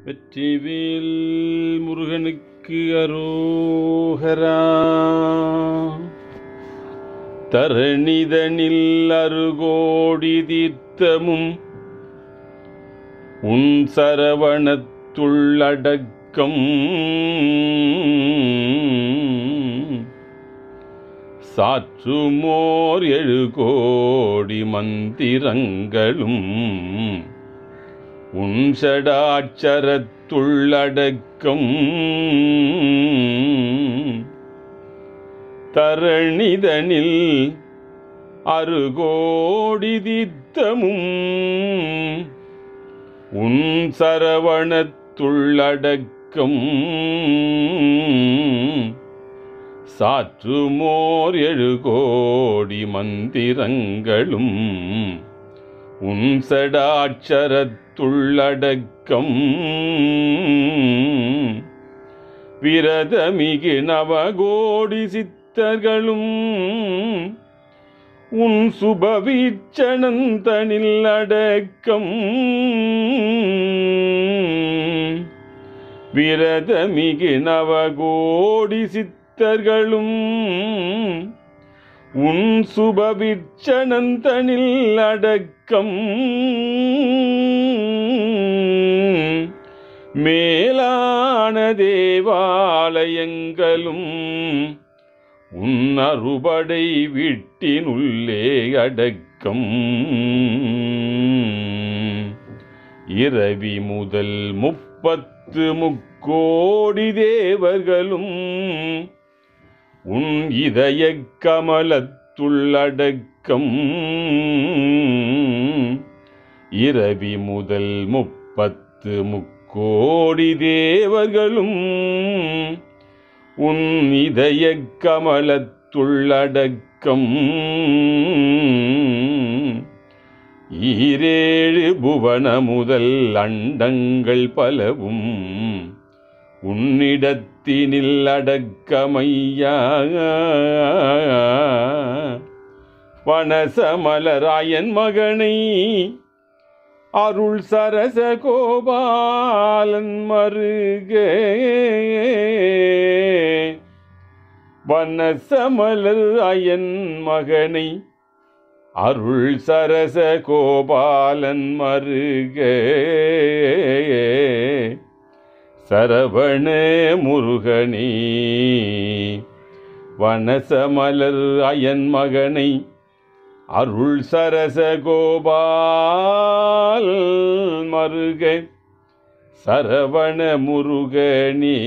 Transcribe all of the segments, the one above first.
வெற்றிவேல் முருகனுக்கு அரோகரா தரணிதனில் அருகோடி தீர்த்தமும் உன் சரவணத்துள்ளடக்கம் சாற்றுமோர் எழுகோடி மந்திரங்களும் உன் சடாட்சரத்துள்ளடக்கம் தரணிதனில் அருகோடி தீர்த்தமும் உன் சரவணத்துள்ளடக்கம் சாற்றுமோர் எழுகோடி மந்திரங்களும் உன் சடாட்சரத்துள்ளடக்கம் விரதமிகு நவகோடி சித்தர்களும் உன் சுபவீச்சனந்தனில் அடக்கம் விரதமிகு நவகோடி சித்தர்களும் உன் சுபவிச்சனந்தனில் அடக்கம் மேலான தேவாலயங்களும் உன் அறுபடை வீட்டினுள்ளே அடக்கம் இரவி முதல் முப்பத்து முக்கோடி தேவர்களும் உன் இதய கமலத்துள்ளடக்கம் இரவி முதல் முப்பத்து முக்கோடி தேவர்களும் உன் இதய கமலத்துள்ளடக்கம் ஈரேழு புவன முதல் அண்டங்கள் பலவும் உன்னிடத்தினில் அடக்கமையா வனசமலராயன் மகனை அருள் சரச கோபாலன் மருக வனசமலர் அயன் மகனை அருள் சரச கோபாலன் மருக சரவண முருகனே வனசமலர் அயன் மகனை அருள் சரச கோபால் மருக சரவண முருகனே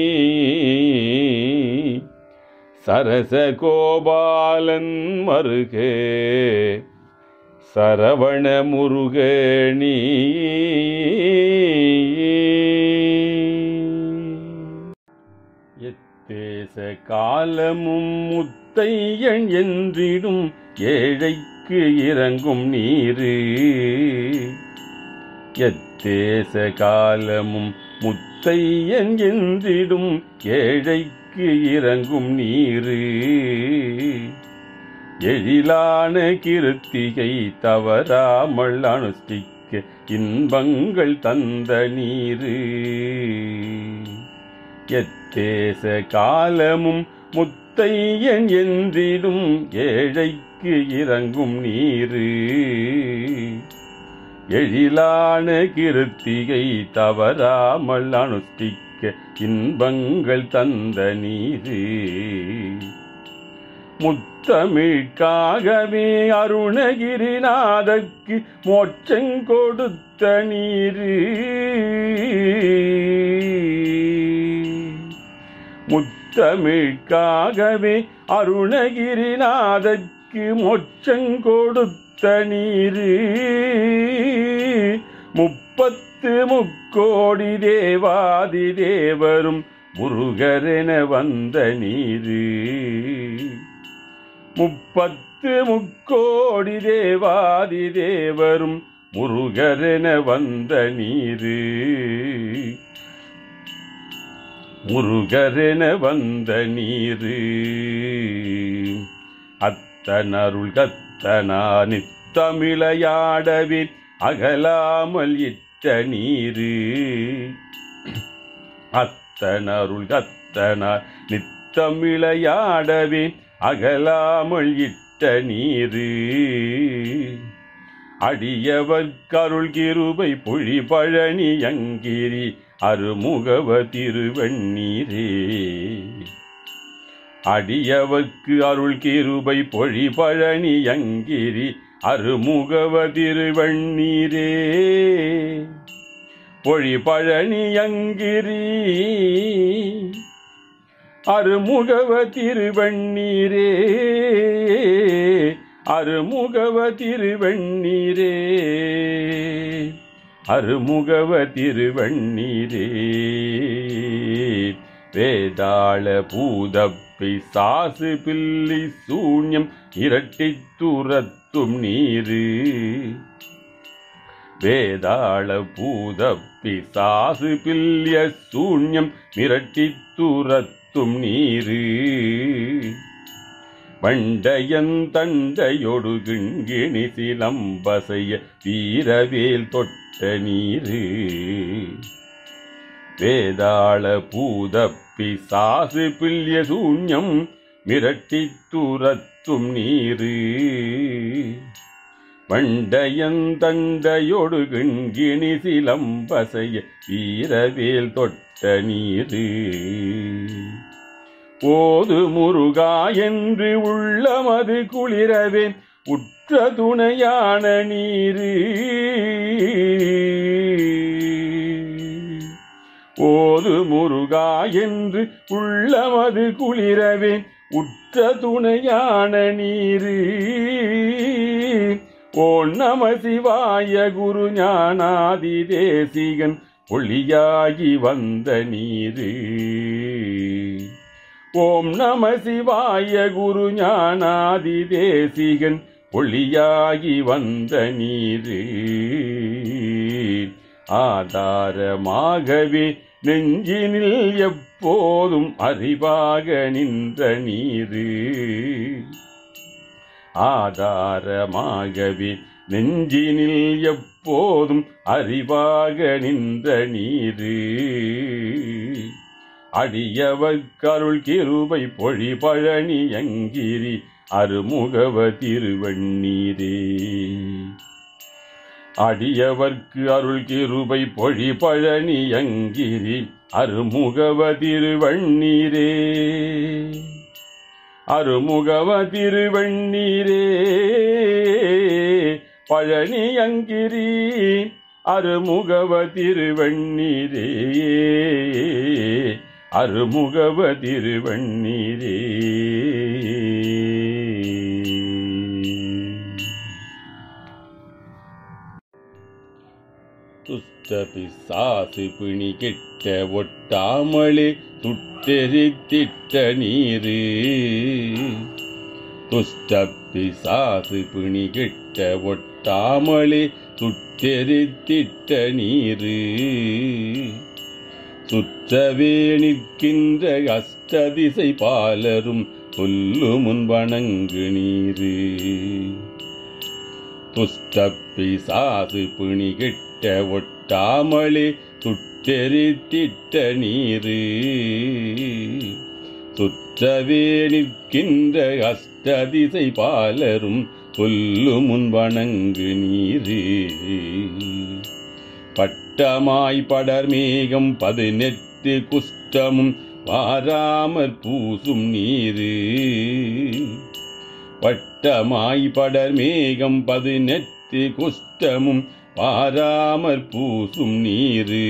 சரச கோபாலன் மருகே சரவண முருகனே எத்தேச காலமும் முத்தையன் என்றிடும் ஏழைக்கு இறங்கும் நீரு எத்தேச காலமும் முத்தையன் என்றிடும் ஏழைக்கு இறங்கும் நீரு எழிலான கிருத்திகை தவறாமல் அனுஷ்டிக்க இன்பங்கள் தந்த நீரு எத்தேச காலமும் முத்தையன் என்றிடும் ஏழைக்கு இறங்கும் நீரு எழிலான கிருத்திகை தவறாமல் அனுஷ்டிக்க இன்பங்கள் தந்த நீரு முத்தமிழ்காகவே அருணகிரிநாதற்கு மோட்சம் கொடுத்த நீரு முத்தமிழ்காகவே அருணகிரிநாதற்கு மோட்சம் கொடுத்த நீரு முப்பத்து முக்கோடி தேவாதி தேவரும் முருகரென வந்த நீரு முப்பத்து முக்கோடி தேவாதி தேவரும் முருகரென வந்த நீரு முருகரென வந்த நீரு அத்தனருள் கத்தனா நித்தமிழையாடவில் அகலாமல் இட்ட நீரு அத்தனருள் கத்தனார் நித்தம் விளையாடவே அகலாமல் இட்ட நீரு அடியவர் கருள் கிருபை பொழி பழனி அங்கிரி அருமுகவ திருவண்ணீரே அடியவர்க்கு அருள் கிருபை பொழி பழனி அங்கிரி அருமுகவ திருவண்ணீரே பொழி பழனி அங்கிரி அருமுகவ திருவண்ணீரே அருமுகவ திருவண்ணீரே அருமுகவ திருவண்ணீரே வேதாள பூதப்பி சாசு பில்லி சூன்யம் இரட்டித் துரத்தும் நீரு வேதாள பூதப்பி சாசு பில்ய சூன்யம் மிரட்டித் துரத்தும் நீரு வண்டயந்தண்டையொடு கிண்கிணி சிலம்பசைய வீரவேல் தொட்ட நீரு வேதாள பூதப்பி சாசு பில்ய சூன்யம் மிரட்டித் துரத்தும் நீரு வண்டயந்தண்டையொடு கிண்கிணி சிலம்பசைய வீரவேல் தொட்ட நீரு போது முருகா என்று உள்ளமது குளிரவே உற்ற துணையான நீரு ஓது முருகா என்று உள்ளமது குளிரவே உற்ற துணையான நீரு ஓ நம சிவாய குரு ஞானாதி தேசிகன் ஒளியாகி வந்த நீரு ஓம் நம சிவாய குரு ஞானாதி தேசிகன் ஒளியாகி வந்த நீரு ஆதாரமாகவே நெஞ்சினில் எப்போதும் அறிவாக நின்ற நீரு ஆதாரமாகவே நெஞ்சினில் எப்போதும் அறிவாக நின்ற நீரு அடியவர் கருள் கிருபை பொழி பழனி அங்கிரி அருமுகவ திருவண்ணீரே அடியவர்க்கு அருள் கிருபை பொழி பழனி அங்கிரி அருமுகவ திருவண்ணீரே அருமுகவ திருவண்ணீரே பழனி அங்கிரி அருமுகவ திருவண்ணீரே அருமுகவ திருவண்ணீரே துஷ்ட பிசாசு பிணி கெட்ட ஒட்டாமலே துட்டெரித்திட்ட நீரு துஷ்ட பிசாசு பிணி கெட்ட ஒட்டாமலே துட்டெரித்திட்ட நீரு சுற்றவே நிற்கின்ற அஷ்டதிசை பாலரும் சொல்லு முன்வணங்கு நீரு துஷ்ட பிசாசு பிணி கெட்ட ஒட்டாமலே சுட்டெரித்திட்ட நீரு சுற்றவே நிற்கின்ற அஷ்டதிசை பாலரும் சொல்லு முன்வணங்கு நீரு பட்டமாய் படர்மேகம் பதினெட்டு குஷ்டமும் வாராமற் பூசும் நீரு வட்டமாய் படர் மேகம் பதினெட்டு குஷ்டமும் பாராமற் பூசும் நீரு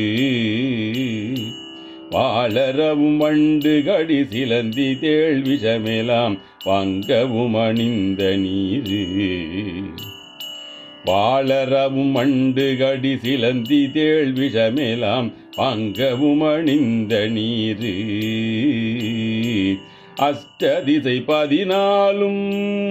வாழறவும் வண்டு கடி சிலந்தி தேள் விஷமெலாம் வாங்கவும் அணிந்த நீரு வாழறவும் மண்டு கடி சிலந்தி தேள் விஷமெலாம் வாங்கவும் அணிந்த நீரு அஷ்டதிசை பதினாலும்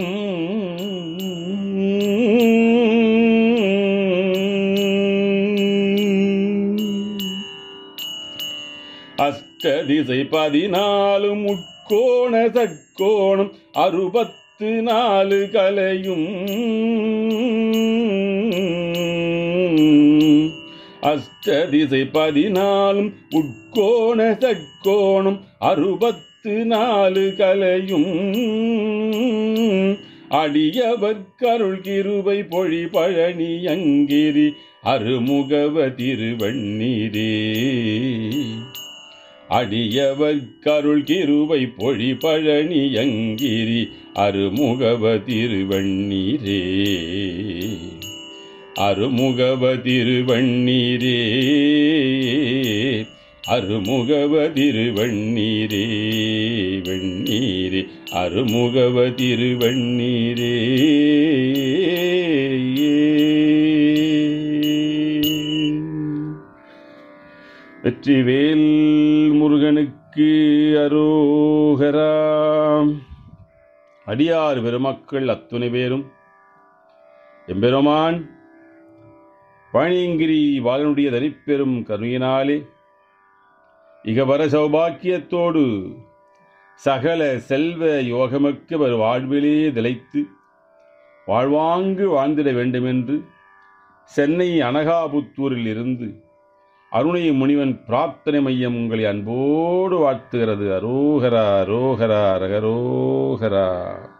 அஷ்டதிசை பதினாலும் உட்கோண சட்கோணம் அறுபத்து நாலு கலையும் அஷ்டதிசை பதினாலும் உட்கோண சட்கோணம் அறுபத்து நாலு கலையும் அடியவர் கருள் கிருபை பொழி பழனி அங்கிரி அருமுகவ திருவண்ணீரே அடியவர் கருள் கிருபை பொழி பழனி அங்கிரி அருமுகவ திருவண்ணீரே அருமுகவ திருவண்ணீரே அருமுகவ திருவண்ணீரே வெண்ணீரே அருமுகவ திருவண்ணீரே வெற்றிவேல் முருகனுக்கு அரோகராம் அடியார் பெருமக்கள் அத்துணை பேரும் எம்பெருமான் பழனியங்கிரி பாலனுடைய தனிப்பெரும் கருணையினாலே இகவர சௌபாக்கியத்தோடு சகல செல்வ யோகமிக்க ஒரு வாழ்விலே திளைத்து வாழ்வாங்கு வாழ்ந்திட வேண்டுமென்று சென்னை அனகாபுத்தூரில் இருந்து அருணை முனிவன் பிரார்த்தனை மையம் உங்களை அன்போடு வாழ்த்துகிறது அரோகரா அரோகரா ரகரோகரா